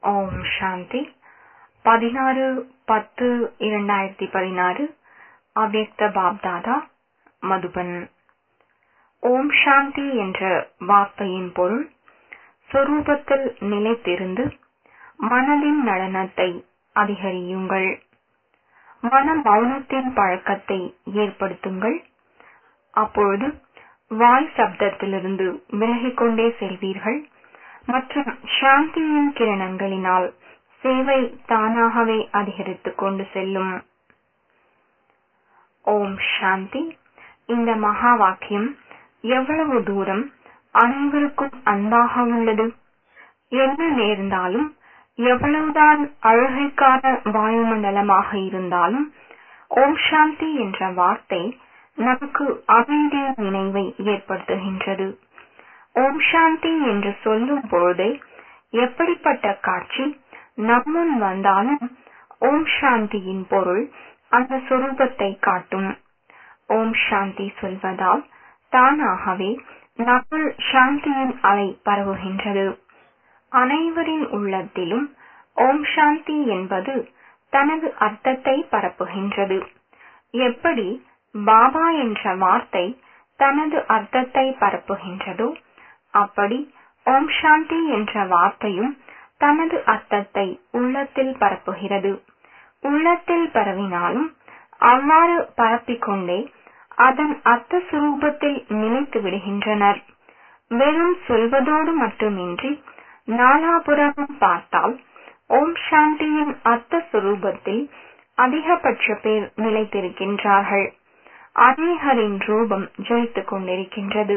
ஓம் சாந்தி பதினாறு பத்து இரண்டாயிரத்தி பதினாறு அவ்யக்த பாப்தாதா மதுபன் ஓம் சாந்தி என்ற வார்த்தையின் பொருள் சொரூபத்தில் நிலைத்திருந்து மனதின் நடனத்தை அதிகரியுங்கள் மன மௌனத்தின் பழக்கத்தை ஏற்படுத்துங்கள் அப்பொழுது வாய் சப்தத்திலிருந்து விலகிக் கொண்டே செல்வீர்கள் மற்றும் சாந்தியின் கிரணங்களினால் சேவை தானாகவே அதிகரித்துக் கொண்டு செல்லும் ஓம் சாந்தி இந்த மகா வாக்கியம் எவ்வளவு தூரம் அனைவருக்கும் அன்பாக உள்ளது என்ன நேர்ந்தாலும் எவ்வளவுதான் அழுகைக்கான வாயுமண்டலமாக இருந்தாலும் ஓம் சாந்தி என்ற வார்த்தை நமக்கு அமைதியின் நினைவை ஏற்படுத்துகின்றது ஓம் சாந்தி என்று சொல்லும் பொழுதே எப்படிப்பட்ட காட்சி நம்முன் வந்தாலும் ஓம் சாந்தியின் பொருள் அந்த சொரூபத்தை காட்டும் ஓம் சாந்தி சொல்வதால் தானாகவே நம்முள் சாந்தியின் அலை பரவுகின்றது அனைவரின் உள்ளத்திலும் ஓம் சாந்தி என்பது தனது அர்த்தத்தை பரப்புகின்றது எப்படி பாபா என்ற வார்த்தை தனது அர்த்தத்தை பரப்புகின்றதோ அப்படி ஓம் சாந்தி என்ற வார்த்தையும் தனது அர்த்தத்தை உள்ளத்தில் பரப்புகிறது உள்ளத்தில் பரவினாலும் அவ்வாறு பரப்பிக்கொண்டே அதன் அர்த்த சுரூபத்தில் நிலைத்து விடுகின்றனர் வெறும் சொல்வதோடு மட்டுமின்றி நாலாபுரமும் பார்த்தால் ஓம் சாந்தியின் அர்த்த சுரூபத்தில் அதிகபட்ச பேர் நிலைத்திருக்கின்றார்கள் அநேகரின் ரூபம் ஜொலித்துக் கொண்டிருக்கின்றது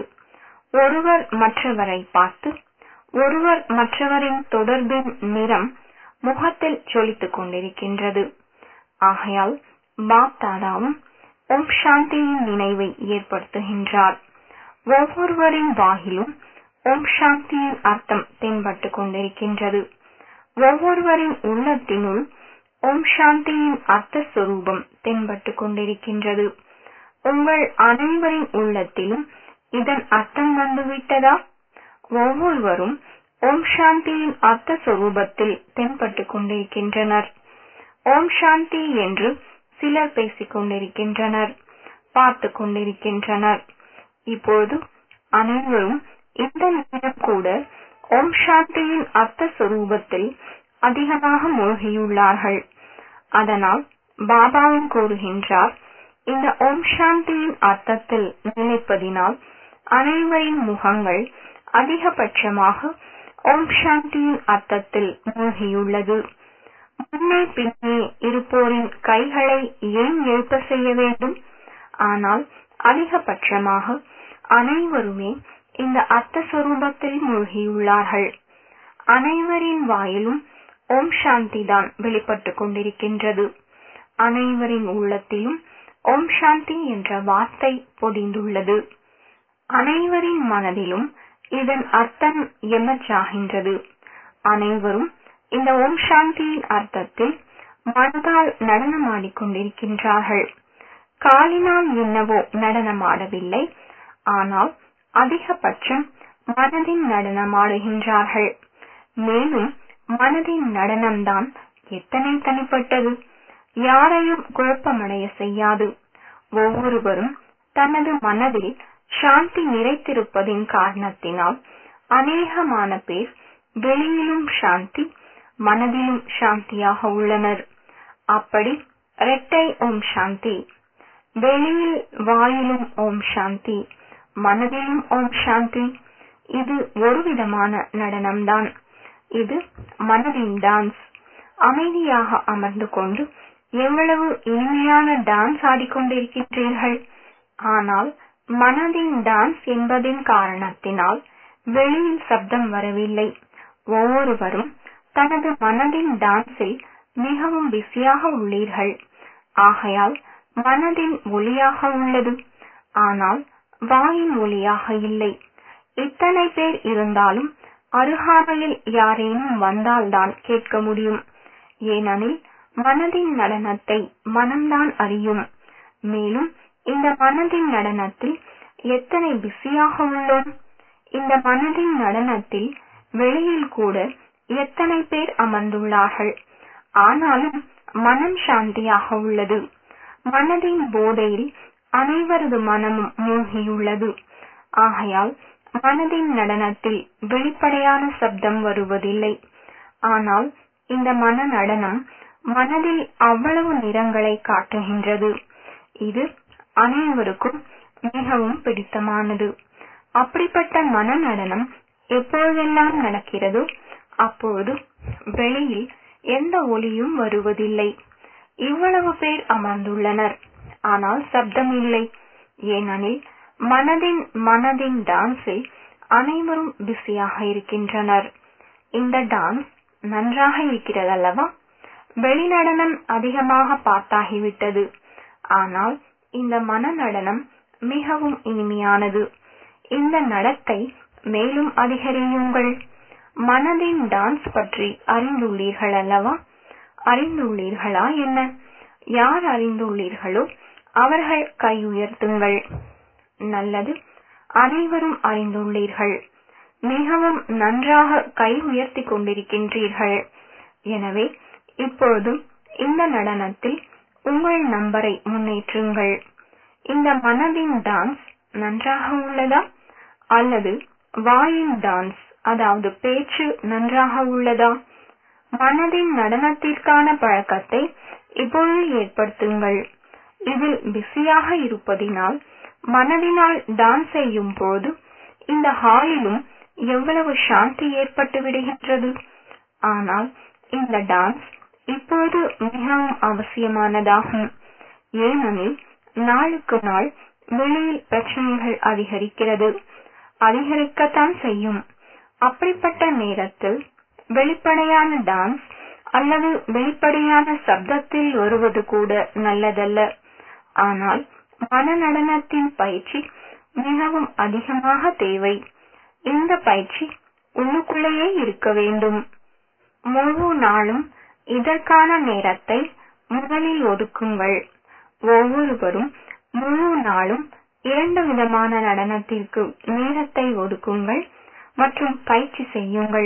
ஒருவர் மற்றவரை பார்த்து ஒருவர் மற்றவரின் தொடர்பின் நிறம் முகத்தில் ஜொலித்துக் கொண்டிருக்கின்றது ஆகையால் பாப்தாதாவும் ஓம் சாந்தியின் நினைவை ஏற்படுத்துகின்றார் ஒவ்வொருவரின் வாயிலும் ஓம் சாந்தியின் அர்த்தம் தென்பட்டுக் கொண்டிருக்கின்றது ஒவ்வொருவரின் உள்ளத்தினுள் ஓம் சாந்தியின் அர்த்த சுரூபம் தென்பட்டுக் கொண்டிருக்கின்றது உங்கள் அனைவரின் உள்ளத்திலும் இதன் அர்த்தம் வந்துவிட்டதா ஒவ்வொருவரும் ஓம் சாந்தியின் அர்த்த சுரூபத்தில் தென்பட்டுக் கொண்டிருக்கின்றனர் ஓம் சாந்தி என்று சிலர் பேசிக் கொண்டிருக்கின்றனர் பார்த்து கொண்டிருக்கின்றனர் இப்பொழுது அனைவரும் இந்த நேரம் கூட ஓம் சாந்தியின் அர்த்த சுரூபத்தில் அதிகமாக மூழ்கியுள்ளார்கள் அதனால் பாபாவும் கூறுகின்றார் இந்த ஓம் சாந்தியின் அர்த்தத்தில் நிலைப்பதினால் அனைவரின் முகங்கள் அதிகபட்சமாக ஓம் சாந்தியின் அர்த்தத்தில் மூழ்கியுள்ளது முன்னே பின்னே இருப்போரின் கைகளை ஏன் எழுப்ப செய்ய வேண்டும் ஆனால் அதிகபட்சமாக அனைவருமே இந்த அர்த்த சுரூபத்தில் மூழ்கியுள்ளார்கள் அனைவரின் வாயிலும் ஓம் சாந்தி தான் வெளிப்பட்டுக் கொண்டிருக்கின்றது அனைவரின் உள்ளத்திலும் ஓம் சாந்தி என்ற வார்த்தை பொதிந்துள்ளது அனைவரின் மனதிலும் இதன் அர்த்தம் எமர்ஜாகின்றது அனைவரும் இந்த ஓம் சாந்தியின் அர்த்தத்தில் மனதால் நடனமாடிக் கொண்டிருக்கின்றார்கள் காலினால் என்னவோ நடனமாடவில்லை ஆனால் அதிகபட்சம் மனதின் நடனமாடுகின்றார்கள் மேலும் மனதின் நடனம்தான் எத்தனை தனிப்பட்டது யாரையும் குழப்பமடைய செய்யாது ஒவ்வொருவரும் தனது மனதில் சாந்தி நிறைத்திருப்பதின் காரணத்தினால் அநேகமான பேர் வெளியிலும் சாந்தி மனதிலும் சாந்தியாக உள்ளனர் அப்படி இரட்டை ஓம் சாந்தி வெளியில் வாயிலும் ஓம் சாந்தி மனதிலும் ஓம் சாந்தி இது ஒரு விதமான நடனம்தான் இது மனதின் டான்ஸ் அமைதியாக அமர்ந்து கொண்டு எவ்வளவு இனிமையான டான்ஸ் ஆடிக்கொண்டிருக்கின்றீர்கள் ஆனால் மனதின் டான்ஸ் என்பதின் காரணத்தினால் வெளியில் சப்தம் வரவில்லை ஒவ்வொருவரும் தனது மனதின் டான்ஸில் மிகவும் பிஸியாக உள்ளீர்கள் ஆகையால் மனதின் ஒளியாக உள்ளது ஆனால் வாயின் ஒளியாக இல்லை இத்தனை பேர் இருந்தாலும் அருகாமையில் யாரேனும் வந்தால்தான் கேட்க முடியும் ஏனெனில் மனதின் நடனத்தை மனம்தான் அறியும் மேலும் இந்த மனதின் நடனத்தில் எத்தனை பிஸியாக உள்ளோம் இந்த மனதின் நடனத்தில் வெளியில் கூட எத்தனை பேர் அமர்ந்துள்ளார்கள் ஆனாலும் மனம் சாந்தியாக உள்ளது மனதின் போதையில் அனைவரது மனமும் மூழ்கியுள்ளது ஆகையால் மனதின் நடனத்தில் வெளிப்படையான சப்தம் வருவதில்லை ஆனால் இந்த மன நடனம் மனதில் அவ்வளவு நிறங்களை காட்டுகின்றது இது அனைவருக்கும் மிகவும் பிடித்தமானது அப்படிப்பட்ட மன நடனம் எப்போதெல்லாம் நடக்கிறதோ அப்போது வெளியில் எந்த ஒலியும் வருவதில்லை இவ்வளவு பேர் அமர்ந்துள்ளனர் ஆனால் சப்தம் இல்லை ஏனெனில் மனதின் மனதின் டான்ஸில் அனைவரும் பிஸியாக இருக்கின்றனர் இந்த டான்ஸ் நன்றாக இருக்கிறதல்லவா வெளிநடனம் அதிகமாக பார்த்தாகிவிட்டது ஆனால் இந்த மன நடனம் மிகவும் இனிமையானது இந்த நடத்தை மேலும் அதிகரியுங்கள் மனதின் டான்ஸ் பற்றி அறிந்துள்ளீர்கள் அல்லவா அறிந்துள்ளீர்களா என்ன யார் அறிந்துள்ளீர்களோ அவர்கள் கை உயர்த்துங்கள் நல்லது அனைவரும் அறிந்துள்ளீர்கள் மிகவும் நன்றாக கை உயர்த்தி கொண்டிருக்கின்றீர்கள் எனவே இப்போது இந்த நடனத்தில் உங்கள் நம்பரை முன்னேற்றுங்கள் இந்த மனதின் டான்ஸ் நன்றாக உள்ளதா அல்லது வாயின் டான்ஸ் அதாவது பேச்சு நன்றாக உள்ளதா மனதின் நடனத்திற்கான பழக்கத்தை இப்பொழுது ஏற்படுத்துங்கள் இதில் பிஸியாக இருப்பதினால் மனதினால் டான்ஸ் செய்யும் போது இந்த ஹாலிலும் எவ்வளவு சாந்தி ஏற்பட்டு விடுகின்றது ஆனால் இந்த டான்ஸ் இப்போது மிகவும் அவசியமானதாகும் ஏனெனில் நாளுக்கு நாள் வெளியில் பிரச்சனைகள் அதிகரிக்கிறது அதிகரிக்கத்தான் செய்யும் அப்படிப்பட்ட நேரத்தில் வெளிப்படையான டான்ஸ் அல்லது வெளிப்படையான சப்தத்தில் வருவது கூட நல்லதல்ல ஆனால் மன நடனத்தின் பயிற்சி மிகவும் அதிகமாக தேவை இந்த பயிற்சி உள்ளுக்குள்ளேயே இருக்க வேண்டும் முழு நாளும் இதற்கான நேரத்தை முதலில் ஒதுக்குங்கள் ஒவ்வொருவரும் முழு நாளும் இரண்டு விதமான நடனத்திற்கு நேரத்தை ஒதுக்குங்கள் மற்றும் பயிற்சி செய்யுங்கள்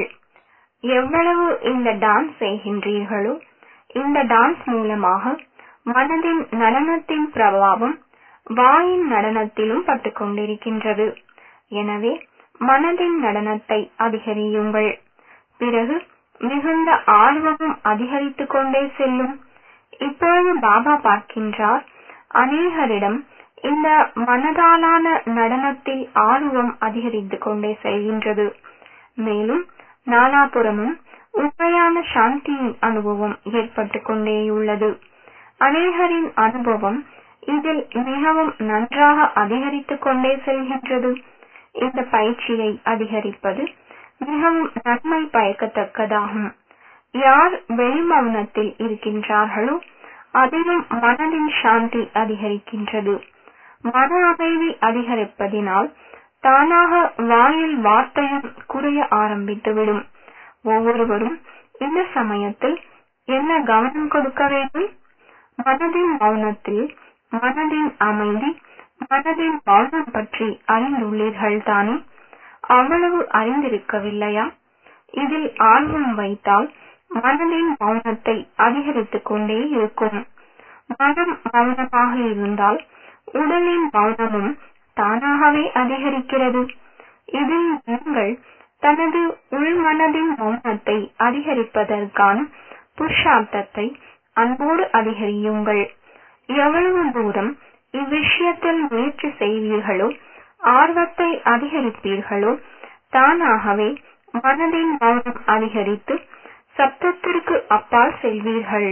எவ்வளவு இந்த டான்ஸ் செய்கின்றீர்களோ இந்த டான்ஸ் மூலமாக மனதின் நடனத்தின் பிரபாவம் வாயின் நடனத்திலும் பட்டுக் கொண்டிருக்கின்றது எனவே மனதின் நடனத்தை அதிகரியுங்கள் பிறகு மிகுந்த ஆர்வமும் அதிகரித்துக் கொண்டே செல்லும் இப்பொழுது பாபா பார்க்கின்றார் அநேகரிடம் இந்த மனதாலான நடனத்தில் ஆர்வம் அதிகரித்துக் கொண்டே செல்கின்றது மேலும் நாலாபுறமும் உண்மையான சாந்தியின் அனுபவம் ஏற்பட்டுக் கொண்டேயுள்ளது அநேகரின் அனுபவம் இதில் மிகவும் நன்றாக அதிகரித்துக் கொண்டே செல்கின்றது இந்த பயிற்சியை அதிகரிப்பது மிகவும் நன்மை பயக்கத்தக்கதாகும் யார் வெளிமௌனத்தில் இருக்கின்றார்களோ அதிலும் மனதின் சாந்தி அதிகரிக்கின்றது மன அமைதி அதிகரிப்பதினால் தானாக வாயில் வார்த்தையும் குறைய ஆரம்பித்துவிடும் ஒவ்வொருவரும் இந்த சமயத்தில் என்ன கவனம் கொடுக்க வேண்டும் மனதின் மௌனத்தில் மனதின் அமைதி மனதின் மௌனம் பற்றி அறிந்துள்ளீர்கள் தானே அவ்வளவு அறிந்திருக்கவில்லையா இதில் ஆர்வம் வைத்தால் மனதின் மௌனத்தை அதிகரித்துக் கொண்டே இருக்கும் மனம் மௌனமாக இருந்தால் உடலின் மௌனமும் தானாகவே அதிகரிக்கிறது இதில் நீங்கள் தனது உள்மனதின் மௌனத்தை அதிகரிப்பதற்கான புருஷார்த்தத்தை அன்போடு அதிகரியுங்கள் எவ்வளவு தூரம் இவ்விஷயத்தில் முயற்சி செய்வீர்களோ ஆர்வத்தை அதிகரிப்பீர்களோ தானாகவே மனதின் மௌனம் அதிகரித்து சப்தத்திற்கு அப்பால் செல்வீர்கள்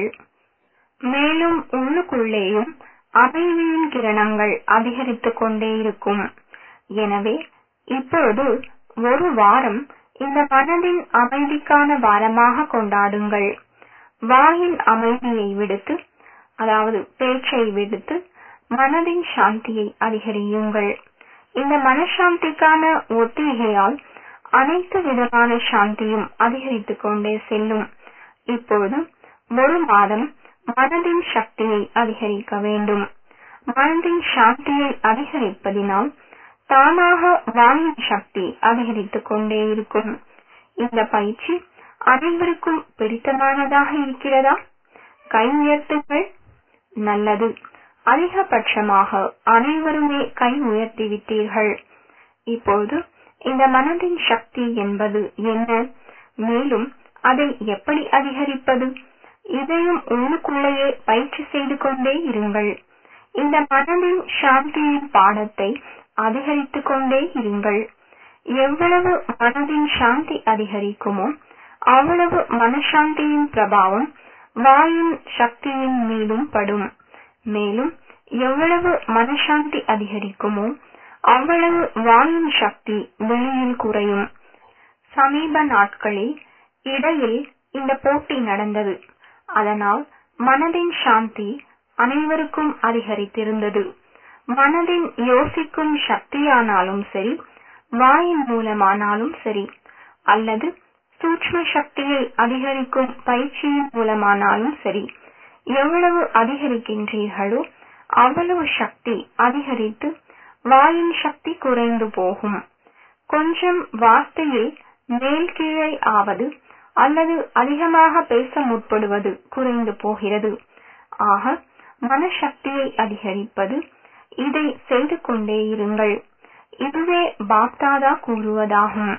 மேலும் உள்ளுக்குள்ளேயும் அமைதியின் கிரணங்கள் அதிகரித்துக் கொண்டே இருக்கும் எனவே இப்போது ஒரு வாரம் இந்த மனதின் அமைதிக்கான வாரமாக கொண்டாடுங்கள் வாயின் அமைதியை விடுத்து அதாவது பேச்சை விடுத்து மனதின் சாந்தியை அதிகரியுங்கள் இந்த மனசாந்திக்கான ஒத்திகையால் அனைத்து விதமான சாந்தியும் அதிகரித்துக் கொண்டே செல்லும் இப்போது ஒரு மாதம் மனதின் சக்தியை அதிகரிக்க வேண்டும் மனதின் சாந்தியை அதிகரிப்பதினால் தானாக வாயின் சக்தி அதிகரித்துக் கொண்டே இருக்கும் இந்த பயிற்சி அனைவருக்கும் பிடித்தமானதாக இருக்கிறதா கை உயர்த்துங்கள் நல்லது அதிகபட்சமாக அனைவருமே கை உயர்த்திவிட்டீர்கள் இப்போது இந்த மனதின் சக்தி என்பது என்ன மேலும் அதை எப்படி அதிகரிப்பது இதையும் உள்ளுக்குள்ளேயே பயிற்சி செய்து கொண்டே இருங்கள் இந்த மனதின் சாந்தியின் பாடத்தை அதிகரித்துக் கொண்டே இருங்கள் எவ்வளவு மனதின் சாந்தி அதிகரிக்குமோ அவ்வளவு மனசாந்தியின் பிரபாவம் வாயின் சக்தியின் மீதும் படும் மேலும் எவ்வளவு மனசாந்தி அதிகரிக்குமோ அவ்வளவு வாயின் சக்தி வெளியில் குறையும் சமீப நாட்களில் இடையில் இந்த போட்டி நடந்தது அதனால் மனதின் சாந்தி அனைவருக்கும் அதிகரித்திருந்தது மனதின் யோசிக்கும் சக்தியானாலும் சரி வாயின் மூலமானாலும் சரி அல்லது சூட்ச்ம சக்தியை அதிகரிக்கும் பயிற்சியின் மூலமானாலும் சரி எவ்வளவு அதிகரிக்கின்றீர்களோ அவ்வளவு சக்தி அதிகரித்து வாயின் சக்தி குறைந்து போகும் கொஞ்சம் வார்த்தையில் மேல் கீழே ஆவது அல்லது அதிகமாக பேச முற்படுவது குறைந்து போகிறது ஆக மனசக்தியை அதிகரிப்பது இதை செய்து கொண்டே இருங்கள் இதுவே பாப்தாதா கூறுவதாகும்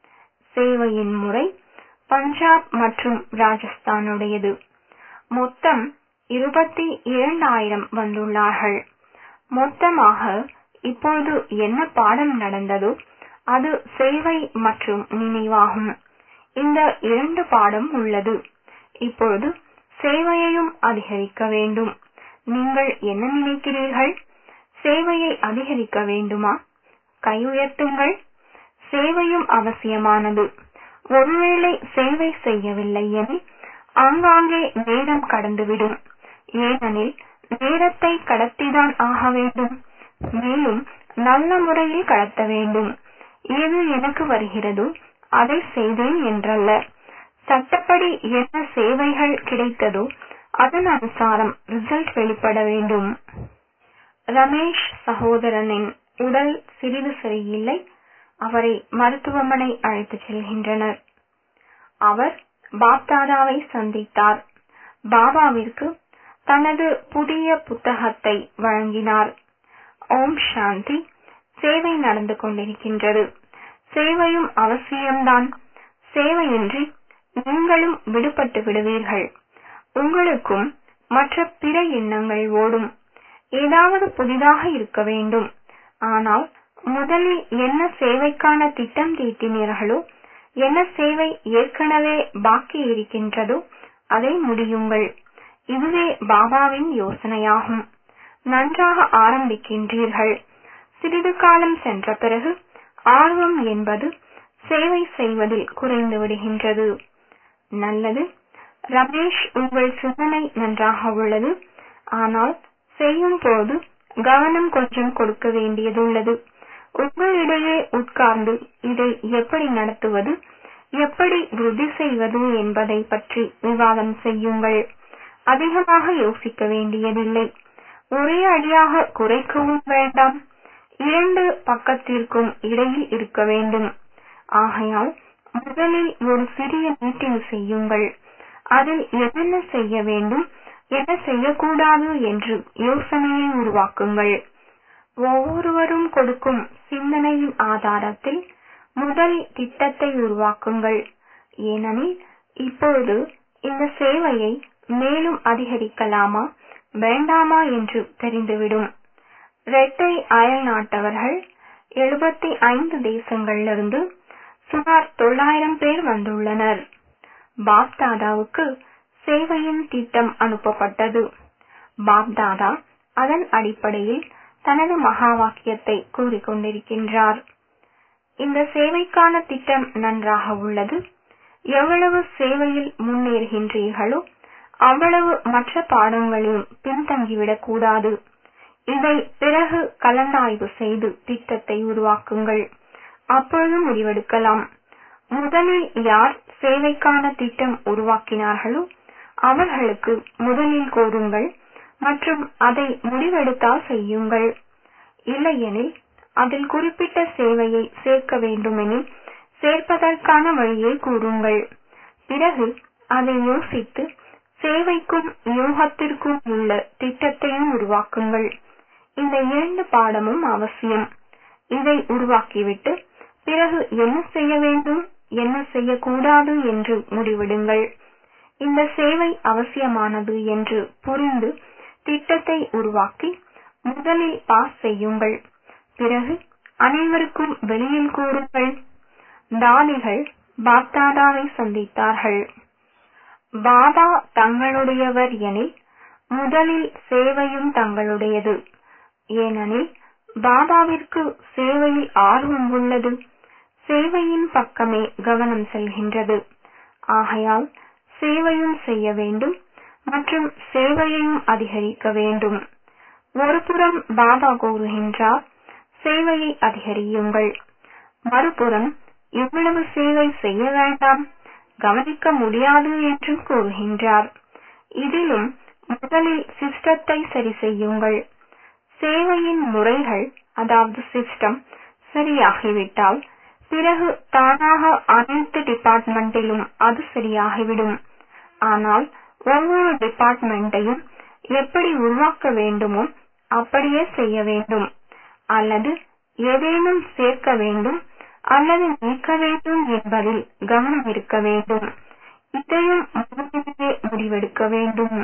சேவையின் முறை பஞ்சாப் மற்றும் ராஜஸ்தானுடையது மொத்தம் இருபத்தி இரண்டாயிரம் வந்துள்ளார்கள் மொத்தமாக இப்போது என்ன பாடம் நடந்ததோ அது சேவை மற்றும் நினைவாகும் இந்த இரண்டு பாடம் உள்ளது இப்பொழுது சேவையையும் அதிகரிக்க வேண்டும் நீங்கள் என்ன நினைக்கிறீர்கள் சேவையை அதிகரிக்க வேண்டுமா கை உயர்த்துங்கள் சேவையும் அவசியமானது ஒருவேளை சேவை செய்யவில்லை எனில் ஆங்காங்கே நேரம் கடந்துவிடும் ஏனெனில் நேரத்தை கடத்திதான் ஆக வேண்டும் மேலும் நல்ல முறையில் கடத்த வேண்டும் எது எனக்கு வருகிறதோ அதை செய்தேன் என்றல்ல சட்டப்படி என்ன சேவைகள் கிடைத்ததோ அதன் அனுசாரம் ரிசல்ட் வெளிப்பட வேண்டும் ரமேஷ் சகோதரனின் உடல் சிறிது சரியில்லை அவரை மருத்துவமனை அழைத்துச் செல்கின்றனர் அவர் பாப்தாதாவை சந்தித்தார் பாபாவிற்கு தனது புதிய புத்தகத்தை வழங்கினார் ஓம் சாந்தி சேவை நடந்து கொண்டிருக்கின்றது சேவையும் அவசியம்தான் சேவையின்றி நீங்களும் விடுபட்டு விடுவீர்கள் உங்களுக்கும் மற்ற பிற எண்ணங்கள் ஓடும் ஏதாவது புதிதாக இருக்க வேண்டும் ஆனால் முதலில் என்ன சேவைக்கான திட்டம் தீட்டினீர்களோ என்ன சேவை ஏற்கனவே பாக்கி இருக்கின்றதோ அதை முடியுங்கள் இதுவே பாபாவின் யோசனையாகும் நன்றாக ஆரம்பிக்கின்றீர்கள் சிறிது காலம் சென்ற பிறகு ஆர்வம் என்பது சேவை செய்வதில் குறைந்து விடுகின்றது நல்லது ரமேஷ் உங்கள் சிந்தனை நன்றாக உள்ளது ஆனால் செய்யும் போது கவனம் கொஞ்சம் கொடுக்க வேண்டியதுள்ளது உங்களிடையே உட்கார்ந்து இதை எப்படி நடத்துவது எப்படி விருத்தி செய்வது என்பதை பற்றி விவாதம் செய்யுங்கள் அதிகமாக யோசிக்க வேண்டியதில்லை ஒரே அடியாக குறைக்கவும் வேண்டாம் இரண்டு பக்கத்திற்கும் இடையில் இருக்க வேண்டும் ஆகையால் முதலில் ஒரு சிறிய மீட்டிங் செய்யுங்கள் அதில் என்னென்ன செய்ய வேண்டும் என்ன செய்யக்கூடாது என்று யோசனையை உருவாக்குங்கள் ஒவ்வொருவரும் கொடுக்கும் சிந்தனையின் ஆதாரத்தில் முதல் திட்டத்தை உருவாக்குங்கள் ஏனெனில் இப்பொழுது இந்த சேவையை மேலும் அதிகரிக்கலாமா வேண்டாமா என்று தெரிந்துவிடும் இரட்டை அயல் நாட்டவர்கள் எழுபத்தி ஐந்து தேசங்களிலிருந்து சுமார் தொள்ளாயிரம் பேர் வந்துள்ளனர் பாப்தாதாவுக்கு சேவையின் திட்டம் அனுப்பப்பட்டது பாப்தாதா அதன் அடிப்படையில் தனது மகா வாக்கியத்தை கூறிக்கொண்டிருக்கின்றார் இந்த சேவைக்கான திட்டம் நன்றாக உள்ளது எவ்வளவு சேவையில் முன்னேறுகின்றீர்களோ அவ்வளவு மற்ற பாடங்களிலும் பின்தங்கிவிடக் கூடாது இதை பிறகு கலந்தாய்வு செய்து திட்டத்தை உருவாக்குங்கள் அப்பொழுது முடிவெடுக்கலாம் முதலில் யார் சேவைக்கான திட்டம் உருவாக்கினார்களோ அவர்களுக்கு முதலில் கோருங்கள் மற்றும் அதை முடிவெடுத்தால் செய்யுங்கள் இல்லையெனில் அதில் குறிப்பிட்ட சேவையை சேர்க்க வேண்டுமெனில் சேர்ப்பதற்கான வழியை கூறுங்கள் பிறகு அதை யோசித்து சேவைக்கும் யோகத்திற்கும் உள்ள திட்டத்தையும் உருவாக்குங்கள் இந்த இரண்டு பாடமும் அவசியம் இதை உருவாக்கிவிட்டு பிறகு என்ன செய்ய வேண்டும் என்ன செய்யக்கூடாது என்று முடிவெடுங்கள் இந்த சேவை அவசியமானது என்று புரிந்து திட்டத்தை உருவாக்கி முதலில் பாஸ் செய்யுங்கள் பிறகு அனைவருக்கும் வெளியில் கூறுங்கள் தாதிகள் பாப்தாதாவை சந்தித்தார்கள் பாபா தங்களுடையவர் எனில் முதலில் சேவையும் தங்களுடையது ஏனெனில் பாபாவிற்கு சேவையில் ஆர்வம் உள்ளது சேவையின் பக்கமே கவனம் செல்கின்றது ஆகையால் சேவையும் செய்ய வேண்டும் மற்றும் சேவையையும் அதிகரிக்க வேண்டும் ஒருபுறம் பாபா கூறுகின்றார் சேவையை அதிகரியுங்கள் மறுபுறம் இவ்வளவு சேவை செய்ய வேண்டாம் கவனிக்க முடியாது என்றும் கூறுகின்றார் இதிலும் முதலில் சிஸ்டத்தை சரி செய்யுங்கள் சேவையின் முறைகள் அதாவது சிஸ்டம் சரியாகிவிட்டால் பிறகு தானாக அனைத்து டிபார்ட்மெண்டிலும் அது சரியாகிவிடும் ஆனால் ஒவ்வொரு டிபார்ட்மெண்ட்டையும் எப்படி உருவாக்க வேண்டுமோ அப்படியே செய்ய வேண்டும் அல்லது ஏதேனும் சேர்க்க வேண்டும் அல்லது நீக்க வேண்டும் என்பதில் கவனம் இருக்க வேண்டும் இதையும் முதலிலே முடிவெடுக்க வேண்டும்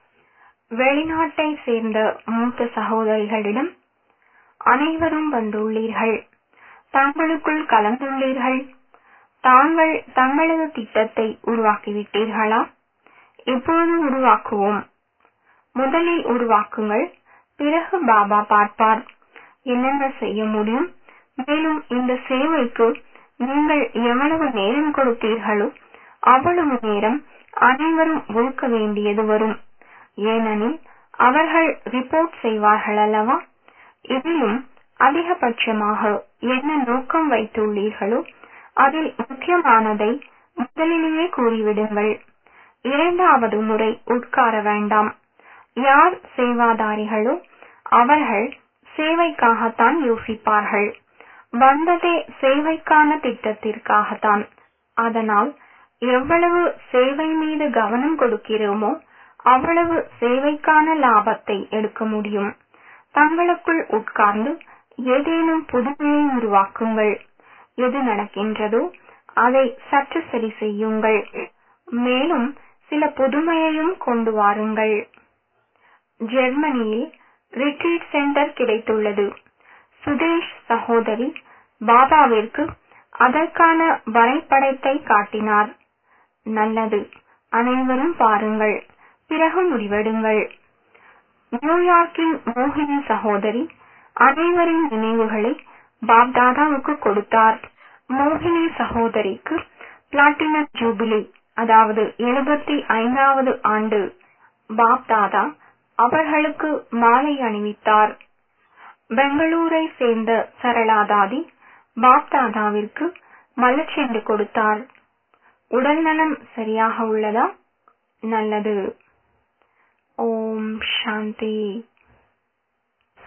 வெளிநாட்டை சேர்ந்த மூத்த சகோதரிகளிடம் அனைவரும் வந்துள்ளீர்கள் தங்களுக்குள் கலந்துள்ளீர்கள் தாங்கள் தங்களது திட்டத்தை உருவாக்கிவிட்டீர்களா இப்போது உருவாக்குவோம் முதலில் உருவாக்குங்கள் பிறகு பாபா பார்ப்பார் என்னென்ன செய்ய முடியும் மேலும் இந்த சேவைக்கு நீங்கள் எவ்வளவு நேரம் கொடுத்தீர்களோ அவ்வளவு நேரம் அனைவரும் ஒதுக்க வேண்டியது வரும் ஏனெனில் அவர்கள் ரிப்போர்ட் செய்வார்கள் அல்லவா இதிலும் அதிகபட்சமாக என்ன நோக்கம் வைத்துள்ளீர்களோ அதில் முக்கியமானதை முதலிலேயே கூறிவிடுங்கள் இரண்டாவது முறை உட்கார வேண்டாம் யார் சேவாதாரிகளோ அவர்கள் சேவைக்காகத்தான் யோசிப்பார்கள் வந்ததே சேவைக்கான திட்டத்திற்காகத்தான் அதனால் எவ்வளவு சேவை மீது கவனம் கொடுக்கிறோமோ அவ்வளவு சேவைக்கான லாபத்தை எடுக்க முடியும் தங்களுக்குள் உட்கார்ந்து ஏதேனும் புதுமையை உருவாக்குங்கள் எது நடக்கின்றதோ அதை சற்று சரி செய்யுங்கள் மேலும் சில புதுமையையும் கொண்டு வாருங்கள் ஜெர்மனியில் ரிட்ரீட் சென்டர் கிடைத்துள்ளது சுதேஷ் சகோதரி பாபாவிற்கு அதற்கான வரைபடத்தை காட்டினார் நல்லது அனைவரும் பாருங்கள் பிறகு முடிவெடுங்கள் நியூயார்க்கின் மோகினி சகோதரி அனைவரின் நினைவுகளை பாப்தாதாவுக்கு கொடுத்தார் மோகினி சகோதரிக்கு பிளாட்டினம் ஜூபிலி அதாவது எழுபத்தி ஐந்தாவது ஆண்டு பாப்தாதா அவர்களுக்கு மாலை அணிவித்தார் பெங்களூரை சேர்ந்த சரளாதாதி பாப்தாதாவிற்கு மலச்செண்டு கொடுத்தார் உடல் நலம் சரியாக உள்ளதா நல்லது ஓம் சாந்தி